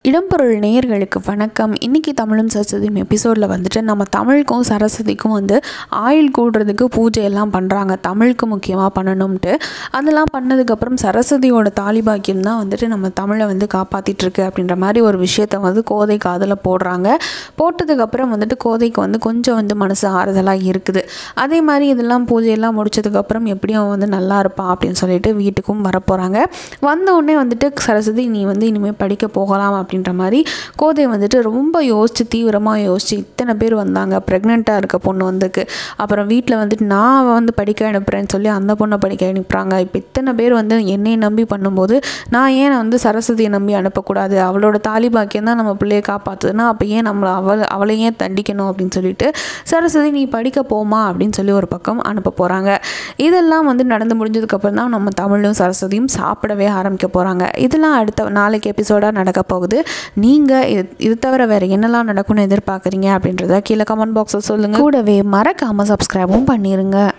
இடம்பொருள் நேயர்களுக்கு வணக்கம் இன்றைக்கி தமிழும் சரஸ்வதியும் எபிசோடில் வந்துட்டு நம்ம தமிழுக்கும் சரஸ்வதிக்கும் வந்து ஆயுள் கூடுறதுக்கு பூஜை எல்லாம் பண்ணுறாங்க தமிழுக்கு முக்கியமாக பண்ணணும்ட்டு அதெல்லாம் பண்ணதுக்கப்புறம் சரஸ்வதியோட தாலி பாக்கியம் தான் வந்துட்டு நம்ம தமிழை வந்து காப்பாற்றிட்டு இருக்கு அப்படின்ற மாதிரி ஒரு விஷயத்த வந்து கோதை காதில் போடுறாங்க போட்டதுக்கப்புறம் வந்துட்டு கோதைக்கு வந்து கொஞ்சம் வந்து மனசு ஆறுதலாக இருக்குது அதே மாதிரி இதெல்லாம் பூஜையெல்லாம் முடிச்சதுக்கப்புறம் எப்படியும் அவன் வந்து நல்லா இருப்பான் அப்படின்னு சொல்லிட்டு வீட்டுக்கும் வரப்போகிறாங்க வந்த உடனே வந்துட்டு சரஸ்வதி நீ வந்து இனிமேல் படிக்க போகலாம் அப்படின்ற மாதிரி கோதை வந்துட்டு ரொம்ப யோசித்து தீவிரமாக யோசித்து இத்தனை பேர் வந்தாங்க ப்ரெக்னெண்ட்டாக இருக்க பொண்ணு வந்துக்கு அப்புறம் வீட்டில் வந்துட்டு நான் வந்து படிக்க அனுப்புகிறேன்னு சொல்லி அந்த பொண்ணை படிக்க அனுப்புகிறாங்க இப்போ இத்தனை பேர் வந்து என்னை நம்பி பண்ணும்போது நான் ஏன் வந்து சரஸ்வதியை நம்பி அனுப்பக்கூடாது அவளோட தாலி பாக்கியம் தான் நம்ம பிள்ளையை காப்பாற்றுதுன்னா அப்போ ஏன் நம்மளை அவள் அவளை ஏன் தண்டிக்கணும் அப்படின்னு சொல்லிட்டு சரஸ்வதி நீ படிக்க போமா அப்படின்னு சொல்லி ஒரு பக்கம் அனுப்ப போகிறாங்க இதெல்லாம் வந்து நடந்து முடிஞ்சதுக்கப்புறம் தான் நம்ம தமிழும் சரஸ்வதியும் சாப்பிடவே ஆரம்பிக்க போகிறாங்க இதெல்லாம் அடுத்த நாளைக்கு எபிசோடாக நடக்க போகுது நீங்கள் இது இது தவிர வேறு என்னெல்லாம் நடக்கும்னு எதிர்பார்க்குறீங்க அப்படின்றத கீழே கமெண்ட் பாக்ஸில் சொல்லுங்கள் கூடவே மறக்காமல் சப்ஸ்கிரைபும் பண்ணிடுங்க